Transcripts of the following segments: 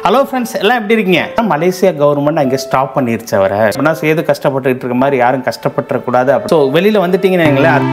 hello friends எல்லாம் எப்படி இருக்கீங்க மலேசியா கவர்மெண்ட் அங்கே ஸ்டாப் பண்ணிருச்சு அவரை அப்படின்னா சேது கஷ்டப்பட்டுட்டு இருக்க மாதிரி யாரும் கஷ்டப்பட்டுறக்கூடாது ஸோ வெளியில் வந்துட்டீங்கன்னு வைங்களேன்,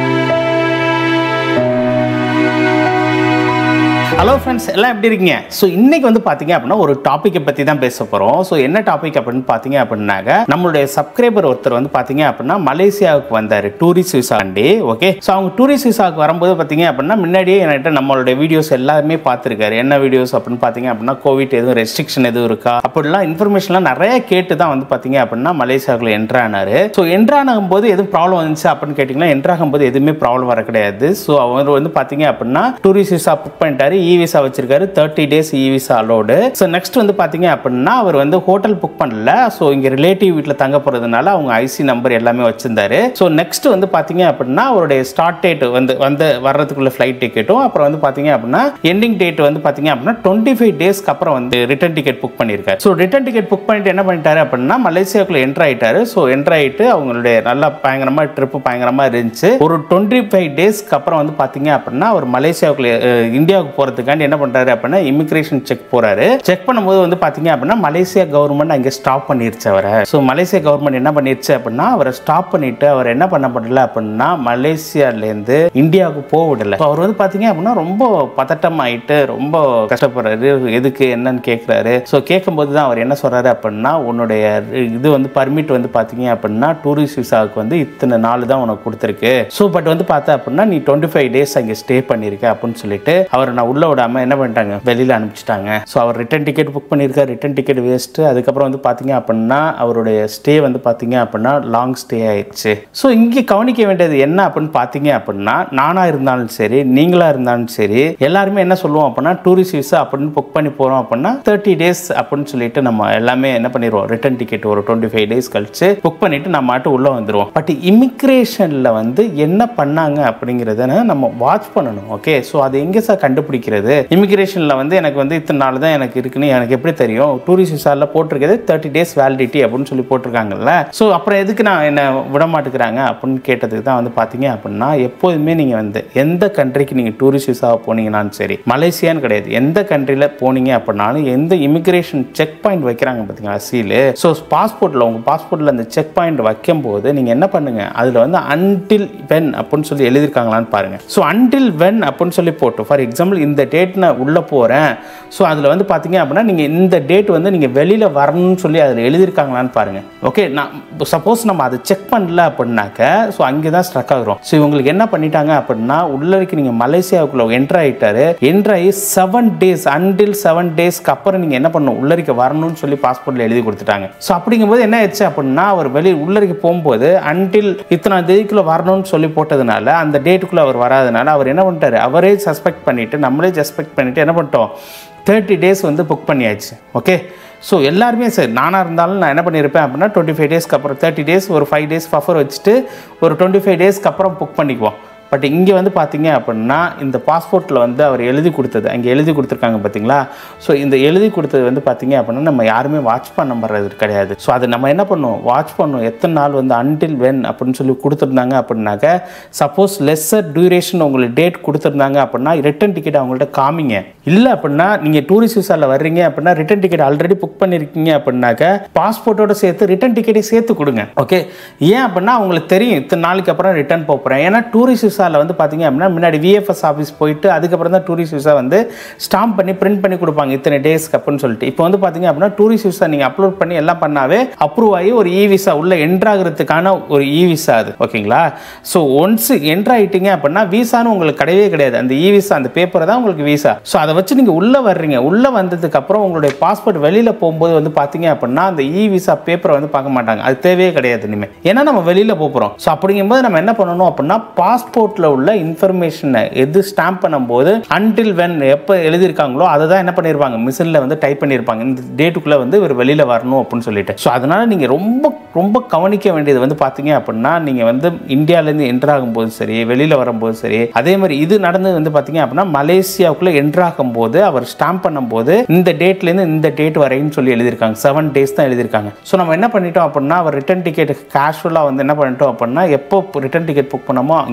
ஹலோ ஃப்ரெண்ட்ஸ் எல்லாம் எப்படி இருக்கீங்க ஸோ இன்னைக்கு வந்து பார்த்தீங்க அப்படின்னா ஒரு டாப்பிக்கை பற்றி தான் பேச போகிறோம் ஸோ என்ன டாபிக் அப்படின்னு பார்த்தீங்க அப்படின்னாக்க நம்மளுடைய சப்ஸ்கிரைபர் ஒருத்தர் வந்து பார்த்தீங்க அப்படின்னா மலேசியாவுக்கு வந்தார் டூரிஸ்ட் விசாண்டி ஓகே ஸோ அவங்க டூரிஸ்ட் விசாவுக்கு வரும்போது பார்த்தீங்க அப்படின்னா முன்னாடியே என்கிட்ட நம்மளுடைய வீடியோஸ் எல்லாருமே பார்த்துருக்காரு என்ன வீடியோஸ் அப்படின்னு பார்த்தீங்க அப்படின்னா கோவிட் எதுவும் ரெஸ்ட்ரிக்ஷன் எதுவும் இருக்கா அப்படிலாம் இன்ஃபர்மேஷன்லாம் நிறைய கேட்டு தான் வந்து பார்த்தீங்க அப்படின்னா மலேசியாவுக்குள்ள என்ட்ரு ஆனார் ஸோ என்ட்ரு ஆகும்போது எதுவும் ப்ராப்ளம் வந்துச்சு அப்படின்னு கேட்டிங்கன்னா என்ட்ரு ஆகும்போது எதுவுமே ப்ராப்ளம் வர கிடையாது ஸோ அவர் வந்து பார்த்தீங்க அப்படின்னா டூரிஸ்ட் விசா புக் பண்ணிட்டாரு இ விசா வச்சிருக்காரு thirty days e visa allowed so next வந்து பார்த்தீங்க அப்படின்னா அவர் வந்து ஹோட்டல் புக் பண்ணல ஸோ இங்கே ரிலேட்டிவ் வீட்டில் தங்க போகிறதுனால அவங்க ஐசி நம்பர் எல்லாமே வச்சிருந்தாரு ஸோ நெக்ஸ்ட் வந்து பார்த்தீங்க அப்படின்னா அவருடைய ஸ்டார்ட் டேட் வந்து வந்து வர்றதுக்குள்ள ஃப்ளைட் டிக்கெட்டும் அப்புறம் வந்து பார்த்தீங்க அப்படின்னா எண்டிங் டேட் வந்து பார்த்தீங்க அப்படின்னா டுவெண்ட்டி ஃபைவ் டேஸ்க்கு அப்புறம் வந்து ரிட்டர்ன் டிக்கெட் புக் பண்ணியிருக்காரு ஸோ ரிட்டர்ன் டிக்கெட் புக் பண்ணிட்டு என்ன பண்ணிட்டாரு அப்படின்னா மலேசியாவுக்குள்ள என்ட்ரு ஆயிட்டாரு ஸோ என்ட்ரு ஆயிட்டு அவங்களுடைய நல்லா பயங்கரமா ட்ரிப்பு பயங்கரமா இருந்துச்சு ஒரு டுவெண்ட்டி ஃபைவ் டேஸ்க்கு அப்புறம் வந்து பார்த்தீங்க அப்படின்னா அவர் மலேசியாவுக்குள்ள அஹ், இந்தியாவுக்கு போகிறதுக்காண்டி என்ன பண்ணுறாரு அப்படின்னா இமிகிரேஷன் செக் போறாரு செக் பண்ணும்போது வந்து பார்த்தீங்க அப்படின்னா மலேசியா கவர்மெண்ட் அங்கே ஸ்டாப் பண்ணிருச்சு அவரை ஸோ மலேசியா கவர்மெண்ட் என்ன பண்ணிருச்சு அப்படின்னா அவரை ஸ்டாப் பண்ணிட்டு அவர் என்ன பண்ண பண்ணல அப்படின்னா மலேசியாலேருந்து இந்தியாவுக்கு போக விடல So, அவர் வந்து பார்த்தீங்க அப்படின்னா ரொம்ப பதட்டம் ஆயிட்டு ரொம்ப கஷ்டப்படுறாரு எதுக்கு என்னன்னு கேட்குறாரு ஸோ கேட்கும்போது தான் அவர் என்ன சொல்றாரு அப்படின்னா உன்னுடைய இது வந்து பர்மிட் வந்து பார்த்தீங்க அப்படின்னா டூரிஸ்ட் விசாவுக்கு வந்து இத்தனை நாள் தான் உனக்கு கொடுத்துருக்கு ஸோ பட் வந்து பார்த்தா அப்படின்னா நீ டுவெண்ட்டி ஃபைவ் டேஸ் அங்கே ஸ்டே பண்ணியிருக்க அப்படின்னு சொல்லிட்டு அவர் நான் உள்ள விடாம என்ன பண்ணிட்டாங்க வெளியில் அனுப்பிச்சிட்டாங்க ஸோ அவர் ரிட்டன் டிக்கெட் புக் பண்ணியிருக்காரு ரிட்டன் டிக்கெட் வேஸ்ட்டு அதுக்கப்புறம் வந்து பார்த்தீங்க அப்படின்னா அவருடைய ஸ்டே வந்து பார்த்தீங்க அப்படின்னா லாங் ஸ்டே ஆயிடுச்சு ஸோ இங்கே கவனிக்க வேண்டியது என்ன அப்படின்னு பார்த்தீங்க அப்படின்னா நானாக இருந்தாலும் சரி நீங்களாக இருந்தாலும் சரி எல்லாருமே என்ன சொல்லுவோம் அப்படின்னா டூரிஸ்ட் விசா அப்படின்னு புக் பண்ணி போகிறோம் அப்படின்னா தேர்ட்டி டேஸ் அப்படின்னு சொல்லிட்டு நம்ம எல்லாமே என்ன பண்ணிடுவோம் ரிட்டன் டிக்கெட் ஒரு டுவெண்ட்டி ஃபைவ் டேஸ் கழிச்சு புக் பண்ணிட்டு நம்ம மாட்டு உள்ளே வந்துடுவோம் பட் இமிக்ரேஷனில் வந்து என்ன பண்ணாங்க அப்படிங்கிறத நம்ம வாட்ச் பண்ணணும் ஓகே ஸோ அது எங்கே சார் கண்டுபிடிக்கிறது இமிக்ரேஷனில் வந்து எனக்கு வந்து இத்தனை நாள் தான் எனக்கு இருக்குன்னு எனக்கு எப்படி தெரியும் டூரிஸ்ட் விசாவில் போட்டிருக்கிறது தேர்ட்டி டேஸ் வேலிடிட்டி அப்படின்னு சொல்லி போட்டிருக்காங்கல்ல ஸோ அப்புறம் எதுக்கு நான் என்ன விட மாட்டேங்கிறாங்க அப்படின்னு கேட்டதுக்கு தான் வந்து பார்த்தீங்க அப்படின்னா எப்போதுமே நீங்கள் வந்து எந்த கண்ட்ரிக்கு நீங்கள் டூரிஸ்ட் விசாவை போனீங்கன்னாலும் சரி மலேசியான்னு கிடையாது எந்த கண்ட்ரியில் போனீங்க அப்படின்னாலும் எந்த இமிக்ரேஷன் செக் பாயிண்ட் வைக்கிறாங்க பார்த்தீங்களா சீலு ஸோ பாஸ்போர்ட்டில் உங்கள் பாஸ்போர்ட்டில் அந்த செக் பாயிண்ட் வைக்கும்போது நீங்கள் என்ன பண்ணுங்க அதில் வந்து அன்டில் வென் அப்படின்னு சொல்லி எழுதியிருக்காங்களான்னு பாருங்க ஸோ அன்டில் வென் அப்படின்னு சொல்லி போட்டு ஃபார் எக்ஸாம்பிள் இந்த டேட் நான் உள்ளே போகிறேன் ஸோ அதில் வந்து பார்த்தீங்க அப்படின்னா நீங்கள் இந்த டேட் வந்து நீங்கள் வெளியில் வரணும்னு சொல்லி அதில் எழுதியிருக்காங்களான்னு பாருங்க ஓகே நான் சப்போஸ் நம்ம அதை செக் பண்ணல அப்படின்னாக்க ஸோ அங்கே தான் ஸ்ட்ரக் ஆகுறோம் ஸோ இவங்களுக்கு என்ன பண்ணிட்டாங்க அப்படின்னா உள்ளருக்கு நீங்கள் மலேசியாவுக்குள்ள என்ட்ரு ஆகிட்டாரு என்ட்ரு ஆகி செவன் டேஸ் அன்டில் செவன் டேஸ்க்கு அப்புறம் நீங்கள் என்ன பண்ணணும் உள்ளரிக்க வரணும்னு சொல்லி பாஸ்போர்ட்டில் எழுதி கொடுத்துட்டாங்க ஸோ அப்படிங்கும்போது என்ன ஆயிடுச்சு அப்படின்னா அவர் வெளியே உள்ளரிக்க போகும்போது அன்டில் இத்தனை தேதிக்குள்ள வரணும்னு சொல்லி போட்டதுனால அந்த டேட்டுக்குள்ள அவர் வராதனால அவர் என்ன பண்ணிட்டாரு அவரே சஸ்பெக்ட் பண்ணிட்டு நம்மளே சஸ்பெக்ட் பண்ணிட்டு என்ன பண்ணிட்டோம் தேர்ட்டி டேஸ் வந்து புக் பண்ணியாச்சு ஓகே ஸோ எல்லாருமே சரி நானாக இருந்தாலும் நான் என்ன பண்ணியிருப்பேன் அப்படின்னா டுவெண்ட்டி ஃபைவ் டேஸ்க்கு அப்புறம் தேர்ட்டி டேஸ் ஒரு ஃபைவ் டேஸ் பஃபர் வச்சுட்டு ஒரு டுவெண்ட்டி ஃபைவ் டேஸ்க்கு அப்புறம் புக் பண்ணிக்குவோம் பட் இங்கே வந்து பார்த்தீங்க அப்படின்னா இந்த பாஸ்போர்ட்டில் வந்து அவர் எழுதி கொடுத்தது அங்கே எழுதி கொடுத்துருக்காங்க பார்த்தீங்களா ஸோ இந்த எழுதி கொடுத்தது வந்து பார்த்தீங்க அப்படின்னா நம்ம யாருமே வாட்ச் பண்ண பண்ணுறது கிடையாது ஸோ அது நம்ம என்ன பண்ணுவோம் வாட்ச் பண்ணுவோம் எத்தனை நாள் வந்து அன்டில் வென் அப்படின்னு சொல்லி கொடுத்துருந்தாங்க அப்படின்னாக்க சப்போஸ் லெஸ்ஸர் டியூரேஷன் உங்களுக்கு டேட் கொடுத்துருந்தாங்க அப்படின்னா ரிட்டன் டிக்கெட் அவங்கள்ட்ட காமிங்க இல்லை அப்படின்னா நீங்கள் டூரிஸ்ட் விசாவில் வர்றீங்க அப்படின்னா ரிட்டன் டிக்கெட் ஆல்ரெடி புக் பண்ணியிருக்கீங்க அப்படின்னாக்க பாஸ்போர்ட்டோட சேர்த்து ரிட்டன் டிக்கெட்டை சேர்த்து கொடுங்க ஓகே ஏன் அப்படின்னா அவங்களுக்கு தெரியும் இத்தனை நாளைக்கு அப்புறம் ரிட்டர்ன் போகிறேன் ஏன்னா டூரிஸ்ட் விசாவில் வந்து பார்த்தீங்க அப்படின்னா முன்னாடி விஎஃப்எஸ் ஆஃபீஸ் போயிட்டு அதுக்கப்புறம் தான் டூரிஸ்ட் விசா வந்து ஸ்டாம்ப் பண்ணி பிரிண்ட் பண்ணி கொடுப்பாங்க இத்தனை டேஸ்க்கு அப்படின்னு சொல்லிட்டு இப்போ வந்து பார்த்தீங்க அப்படின்னா டூரிஸ்ட் விசா நீங்கள் அப்லோட் பண்ணி எல்லாம் பண்ணாவே அப்ரூவ் ஆகி ஒரு இ விசா உள்ள என்ட்ராகிறதுக்கான ஒரு இ விசா அது ஓகேங்களா ஸோ ஒன்ஸ் என்ட்ரு ஆகிட்டீங்க அப்படின்னா விசான்னு உங்களுக்கு கிடையவே கிடையாது அந்த இ விசா அந்த பேப்பரை தான் உங்களுக்கு விசா ஸோ அதை வச்சு நீங்கள் உள்ளே வர்றீங்க உள்ளே வந்ததுக்கு அப்புறம் உங்களுடைய பாஸ்போர்ட் வெளியில் போகும்போது வந்து பார்த்தீங்க அப்படின்னா அந்த இ விசா பேப்பரை வந்து பார்க்க மாட்டாங்க அது தேவையே கிடையாது இனிமேல் ஏன்னா நம்ம வெளியில் போகிறோம் ஸோ அப்படிங்கும்போது நம்ம என்ன பண்ணணும் அப்படின்னா பாஸ்போர்ட்டில் உள்ள இன்ஃபர்மேஷனை எது ஸ்டாம்ப் பண்ணும்போது அன்டில் வென் எப்போ எழுதியிருக்காங்களோ அதை தான் என்ன பண்ணியிருப்பாங்க மிஷினில் வந்து டைப் பண்ணியிருப்பாங்க இந்த டேட்டுக்குள்ளே வந்து இவர் வெளியில் வரணும் அப்படின்னு சொல்லிட்டு ஸோ அதனால் நீங்கள் ரொம்ப ரொம்ப கவனிக்க வேண்டியது வந்து பார்த்தீங்க அப்படின்னா நீங்கள் வந்து இந்தியாவிலேருந்து என்ட்ரு ஆகும்போது சரி வெளியில் வரும்போது சரி அதே மாதிரி இது நடந்தது வந்து பார்த்தீங்க அப்படின்னா மலேசியாவுக்குள்ளே என்ட்ரு ஆகும்போது அவர் ஸ்டாம்ப் பண்ணும்போது இந்த டேட்லேருந்து இந்த டேட் வரைன்னு சொல்லி எழுதியிருக்காங்க செவன் டேஸ் தான் எழுதியிருக்காங்க ஸோ நம்ம என்ன பண்ணிட்டோம் அப்படின்னா அவர் ரிட்டன் டிக்கெட் கேஷுவலாக வந்து என்ன பண்ணிட்டோம் அப்படின்னா எப்போ ரிட்டன் டிக்கெட் புக் பண்ணமோ இங்கே வந்து ரிட்டன்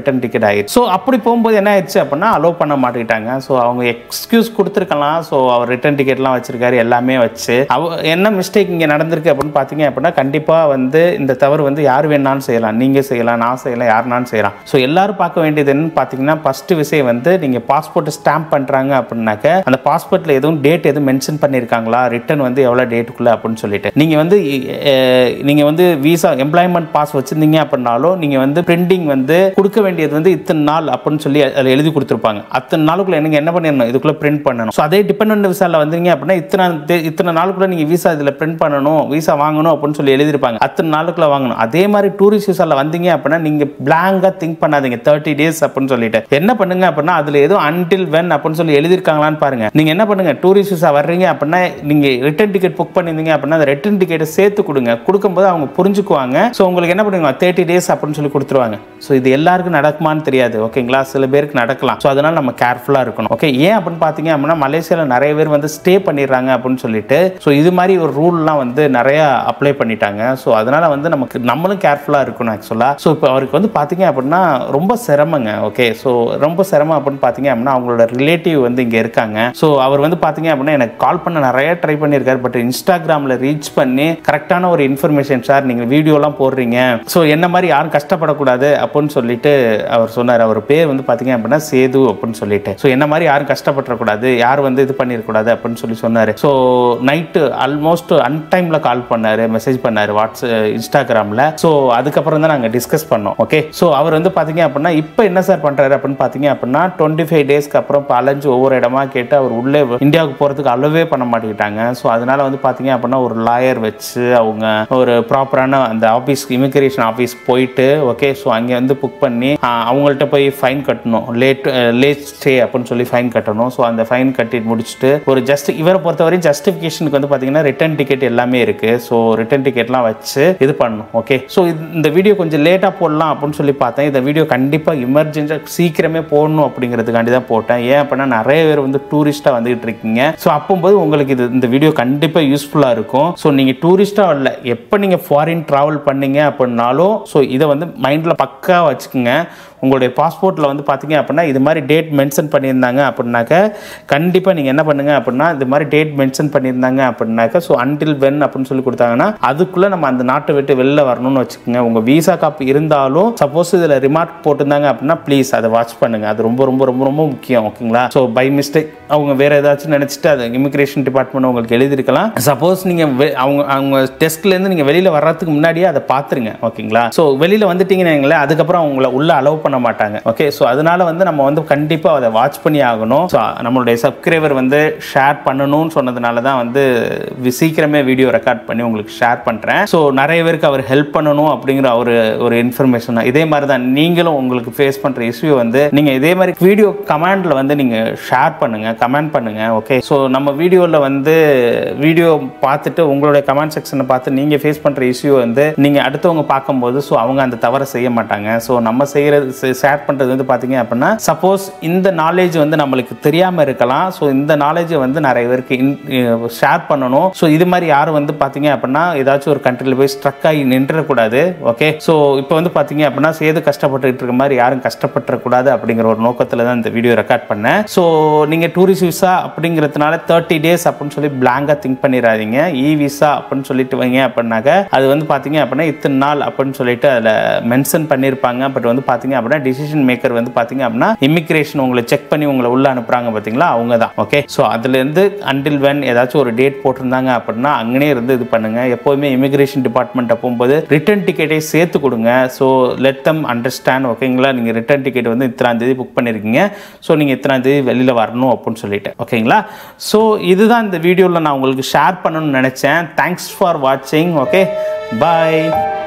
ரிட்டர்ன் டிக்கெட் ஆயிடுச்சு ஸோ அப்படி போகும்போது என்ன ஆயிடுச்சு அப்படின்னா அலோவ் பண்ண மாட்டேங்கிட்டாங்க ஸோ அவங்க எக்ஸ்கியூஸ் கொடுத்துருக்கலாம் ஸோ அவர் ரிட்டர்ன் டிக்கெட்லாம் வச்சிருக்காரு எல்லாமே வச்சு அவ என்ன மிஸ்டேக் இங்கே நடந்திருக்கு அப்படின்னு பார்த்தீங்க அப்படின்னா கண்டிப்பாக வந்து இந்த தவறு வந்து யார் வேணாலும் செய்யலாம் நீங்கள் செய்யலாம் நான் செய்யலாம் யாருனாலும் செய்யலாம் ஸோ எல்லாரும் பார்க்க வேண்டியது என்னன்னு பார்த்தீங்கன்னா ஃபர்ஸ்ட் விஷயம் வந்து நீங்கள் பாஸ்போர்ட் ஸ்டாம்ப் பண்ணுறாங்க அப்படின்னாக்க அந்த பாஸ்போர்ட்டில் எதுவும் டேட் எதுவும் மென்ஷன் பண்ணியிருக்காங்களா ரிட்டர்ன் வந்து எவ்வளோ டேட்டுக்குள்ளே அப்படின்னு சொல்லிட்டு நீங்கள் வந்து அஹ், நீங்கள் வந்து விசா எம்ப்ளாய்மெண்ட் பாஸ் வச்சிருந்தீங்க அப்படின்னாலும் நீங்கள் வந்து பிரிண்டிங் வந்து கொடுக்க வேண்டியது வந்து இத்தனை நாள் அப்படின்னு சொல்லி அதில் எழுதி கொடுத்துருப்பாங்க அத்தனை நாளுக்குள்ள நீங்கள் என்ன பண்ணிடணும் இதுக்குள்ளே பிரிண்ட் பண்ணணும் ஸோ அதே டிபெண்ட் விசாவில் வந்தீங்க அப்படின்னா இத்தனை தே- இத்தனை நாளுக்குள்ள நீங்கள் விசா இதில் பிரிண்ட் பண்ணணும் விசா வாங்கணும் அப்படின்னு சொல்லி எழுதியிருப்பாங்க அத்தனை நாளுக்குள்ள வாங்கணும் அதே மாதிரி டூரிஸ்ட் விசாவில் வந்தீங்க அப்படின்னா நீங்கள் பிளாங்காக திங்க் பண்ணாதீங்க தேர்ட்டி டேஸ் அப்படின்னு சொல்லிட்டு என்ன பண்ணுங்க அப்படின்னா அதில் ஏதோ அன்டில் வென் அப்படின்னு சொல்லி எழுதியிருக்காங்களான்னு பாருங்க நீங்கள் என்ன பண்ணுங்க டூரிஸ்ட் விசா வர்றீங்க அப்படின்னா நீங்கள் ரிட்டர்ன் டிக்கெட் புக் பண்ணியிருந்தீங்க அப்படின்னா அந்த ரிட்டர்ன் டிக்கெட்டை சேர்த்து கொடுங்க கொடுக்கும்போது அவங்க புரிஞ்சுக்குவாங்க ஸோ உங்களுக்கு என்ன பண்ணுவாங்க தேர்ட்டி டேஸ் அப்படின்னு சொல்லி கொடுத்துருவாங்க ஸோ இது எல்லாருக்கும் நடக்குமான்னு தெரியாது ஓகேங்களா சில பேருக்கு நடக்கலாம் ஸோ அதனால நம்ம கேர்ஃபுல்லாக இருக்கணும் ஓகே ஏன் அப்படின்னு பார்த்தீங்க அப்படின்னா மலேசியாவில் நிறைய பேர் வந்து ஸ்டே பண்ணிடுறாங்க அப்படின்னு சொல்லிட்டு ஸோ இது மாதிரி ஒரு ரூல்லாம் வந்து நிறைய அப்ளை பண்ணிட்டாங்க ஸோ அதனால வந்து நமக்கு நம்மளும் கேர்ஃபுல்லாக இருக்கணும் ஆக்சுவலாக ஸோ இப்போ அவருக்கு வந்து பார்த்தீங்க அப்படின்னா ரொம்ப சிரமங்க ஓகே ஸோ ரொம்ப சிரமம் அப்படின்னு பார்த்தீங்க அப்படின்னா அவங்களோட ரிலேட்டிவ் வந்து இங்கே இருக்காங்க ஸோ அவர் வந்து பார்த்தீங்க அப்படின்னா எனக்கு கால் பண்ண நிறைய ட்ரை பண்ணியிருக்காரு பட் இன்ஸ்டாகிராமில் ரீச் பண்ணி கரெக்டான ஒரு இன்ஃபர்மேஷன் சார் நீங்கள் வீடியோலாம் போடுறீங்க ஸோ என்ன மாதிரி யாரும் கஷ்டப்படக்கூடாது அப்படின்னு சொல்லிட்டு அவர் சொன்னார் அவர் பேர் வந்து பார்த்தீங்க அப்படின்னா சேது அப்படின்னு சொல்லிட்டு ஸோ என்ன மாதிரி யாரும் கஷ்டப்படக்கூடாது யார் வந்து இது பண்ணிடக்கூடாது அப்படின்னு சொல்லி சொன்னார் ஸோ நைட்டு ஆல்மோஸ்ட் அன்டைமில் கால் பண்ணார் மெசேஜ் பண்ணார் வாட்ஸ் இன்ஸ்டாகிராமில் ஸோ அதுக்கப்புறம் தான் நாங்கள் டிஸ்கஸ் பண்ணோம் ஓகே ஸோ அவர் வந்து பார்த்தீங்க அப்படின்னா இப்போ என்ன சார் பண்ணுறாரு அப்படின்னு பார்த்தீங்க அப்படின்னா டுவெண்ட்டி ஃபைவ் டேஸ்க்கு அப்புறம் இப்போ அலைஞ்சு ஒவ்வொரு இடமா கேட்டு அவர் உள்ளே இந்தியாவுக்கு போகிறதுக்கு அலோவே பண்ண மாட்டேங்கிட்டாங்க ஸோ அதனால வந்து பார்த்தீங்க அப்படின்னா ஒரு லாயர் வச்சு அவங்க ஒரு ப்ராப்பரான அந்த ஆஃபீஸ் இமிக்ரேஷன் ஆஃபீஸ் போயிட்டு ஓகே ஸோ அங்கே வந்து புக் பண்ணி ஆஹ், அவங்கள்ட்ட போய் ஃபைன் கட்டணும் லேட் லேட் ஸ்டே அப்படின்னு சொல்லி ஃபைன் கட்டணும் ஸோ அந்த ஃபைன் கட்டி முடிச்சுட்டு ஒரு ஜஸ்ட் இவரை பொறுத்தவரை ஜஸ்டிஃபிகேஷனுக்கு வந்து பார்த்தீங்கன்னா ரிட்டர்ன் டிக்கெட் எல்லாமே இருக்கு ஸோ ரிட்டர்ன் டிக்கெட்லாம் வச்சு இது பண்ணணும் ஓகே ஸோ இந்த வீடியோ கொஞ்சம் லேட்டாக போடலாம் அப்படின்னு சொல்லி பார்த்தேன் இந்த வீடியோ கண்டிப்பாக இமர்ஜென்ஸாக சீக்கிரமே போடணும் அப்படிங்கிறதுக்காண்டி தான் போட்டேன் ஏன் அப்படின்னா நிறைய பேர் வந்து டூரிஸ்ட்டாக வந்துகிட்டு இருக்கீங்க ஸோ அப்போது உங்களுக்கு இது இந்த வீடியோ கண்டிப்பாக யூஸ்ஃபுல்லாக இருக்கும் ஸோ நீங்கள் டூரிஸ்ட்டாக இல்லை எப்போ நீங்கள் ஃபாரின் ட்ராவல் பண்ணீங்க அப்படின்னாலும் ஸோ இதை வந்து மைண்டில் பக்கா வச்சுக்கோங்க உங்களுடைய பாஸ்போர்ட்டில் வந்து பார்த்தீங்க அப்படின்னா இது மாதிரி டேட் மென்ஷன் பண்ணியிருந்தாங்க அப்படின்னாக்க கண்டிப்பாக நீங்கள் என்ன பண்ணுங்க அப்படின்னா இது மாதிரி டேட் மென்ஷன் பண்ணியிருந்தாங்க அப்படின்னாக்க ஸோ அன்டில் வென் அப்படின்னு சொல்லி கொடுத்தாங்கன்னா அதுக்குள்ளே நம்ம அந்த நாட்டை விட்டு வெளில வரணும்னு வச்சுக்கோங்க உங்கள் விசா காப்பி இருந்தாலும் சப்போஸ் இதில் ரிமார்க் போட்டிருந்தாங்க அப்படின்னா ப்ளீஸ் அதை வாட்ச் பண்ணுங்க அது ரொம்ப ரொம்ப ரொம்ப ரொம்ப முக்கியம் ஓகேங்களா ஸோ பை மிஸ்டேக் அவங்க வேற ஏதாச்சும் நினச்சிட்டு அது இமிக்ரேஷன் டிபார்ட்மெண்ட் உங்களுக்கு எழுதியிருக்கலாம் சப்போஸ் நீங்கள் அவங்க அவங்க டெஸ்க்லேருந்து நீங்கள் வெளியில் வர்றதுக்கு முன்னாடியே அதை பார்த்துருங்க ஓகேங்களா ஸோ வெளியில் வந்துட்டீங்கன்னு வைங்களேன், அதுக்கப்புறம் உங்களை உள்ள அலோவ் பண்ண மாட்டாங்க ஓகே ஸோ அதனால வந்து நம்ம வந்து கண்டிப்பாக அதை வாட்ச் பண்ணி ஆகணும் ஸோ நம்மளுடைய சப்ஸ்கிரைபர் வந்து ஷேர் பண்ணணும்னு சொன்னதுனால தான் வந்து வி- சீக்கிரமே வீடியோ ரெக்கார்ட் பண்ணி உங்களுக்கு ஷேர் பண்ணுறேன் ஸோ நிறைய பேருக்கு அவர் ஹெல்ப் பண்ணணும் அப்படிங்கிற ஒரு ஒரு இன்ஃபர்மேஷன் இதே மாதிரி தான் நீங்களும் உங்களுக்கு ஃபேஸ் பண்ணுற இஷ்யூ வந்து நீங்கள் இதே மாதிரி வீடியோ கமெண்டில் வந்து நீங்கள் ஷேர் பண்ணுங்கள் கமெண்ட் பண்ணுங்கள் ஓகே ஸோ நம்ம வீடியோவில் வந்து வீடியோ பார்த்துட்டு உங்களுடைய கமெண்ட் செக்ஷனை பார்த்து நீங்கள் ஃபேஸ் பண்ணுற இஷ்யூ வந்து நீங்கள் அடுத்தவங்க பார்க்கும்போது ஸோ அவங்க அந்த தவறை செய்ய மாட்டாங்க ஸோ நம்ம செய்கிறது ஷேர் பண்ணுறது வந்து பார்த்தீங்க அப்படின்னா சப்போஸ் இந்த நாலேஜ் வந்து நம்மளுக்கு தெரியாமல் இருக்கலாம் ஸோ இந்த நாலேஜை வந்து நிறைய பேருக்கு ஷேர் பண்ணணும் ஸோ இது மாதிரி யாரும் வந்து பார்த்தீங்க அப்படின்னா ஏதாச்சும் ஒரு கண்ட்ரியில் போய் ஸ்ட்ரக் ஆகி நின்றக்கூடாது ஓகே ஸோ இப்போ வந்து பார்த்தீங்க அப்படின்னா சேது கஷ்டப்பட்டுட்டு இருக்க மாதிரி யாரும் கஷ்டப்பட்டுறக்கூடாது அப்படிங்கிற ஒரு நோக்கத்தில் தான் இந்த வீடியோ ரெக்கார்ட் பண்ணேன் ஸோ நீங்கள் டூரிஸ்ட் விசா அப்படிங்கிறதுனால தேர்ட்டி டேஸ் அப்படின்னு சொல்லி பிளாங்காக திங்க் பண்ணிடாதீங்க இ விசா அப்படின்னு சொல்லிட்டு வைங்க அப்படின்னாக்க அது வந்து பார்த்தீங்க அப்படின்னா இத்தனை நாள் அப்படின்னு சொல்லிட்டு அதில் மென்ஷன் பண்ணியிருப்பாங்க பட் வந்து பார்த்தீங்க அப்படின்னா டிசிஷன் மேக்கர் வந்து பார்த்தீங்க அப்படின்னா இமிக்ரேஷன் உங்களை செக் பண்ணி உங்களை உள்ள அனுப்புறாங்க பார்த்தீங்களா அவங்க தான் ஓகே ஸோ அதுலேருந்து அன்டில் வென் ஏதாச்சும் ஒரு டேட் போட்டிருந்தாங்க அப்படின்னா அங்கனே இருந்து இது பண்ணுங்க எப்போதுமே இமிக்ரேஷன் டிபார்ட்மெண்ட்டை போகும்போது ரிட்டர்ன் டிக்கெட்டை சேர்த்து கொடுங்க ஸோ லெட் தம் அண்டர்ஸ்டாண்ட் ஓகேங்களா நீங்கள் ரிட்டர்ன் டிக்கெட் வந்து இத்தனாம் தேதி புக் பண்ணியிருக்கீங்க ஸோ நீங்கள் இத்தனாம் தேதி வெளியில் வரணும் அப்படின்னு சொல்லிட்டு ஓகேங்களா ஸோ இதுதான் இந்த வீடியோவில் நான் உங்களுக்கு ஷேர் பண்ணணும்னு நினச்சேன் தேங்க்ஸ் ஃபார் வாட்சிங் ஓகே பாய்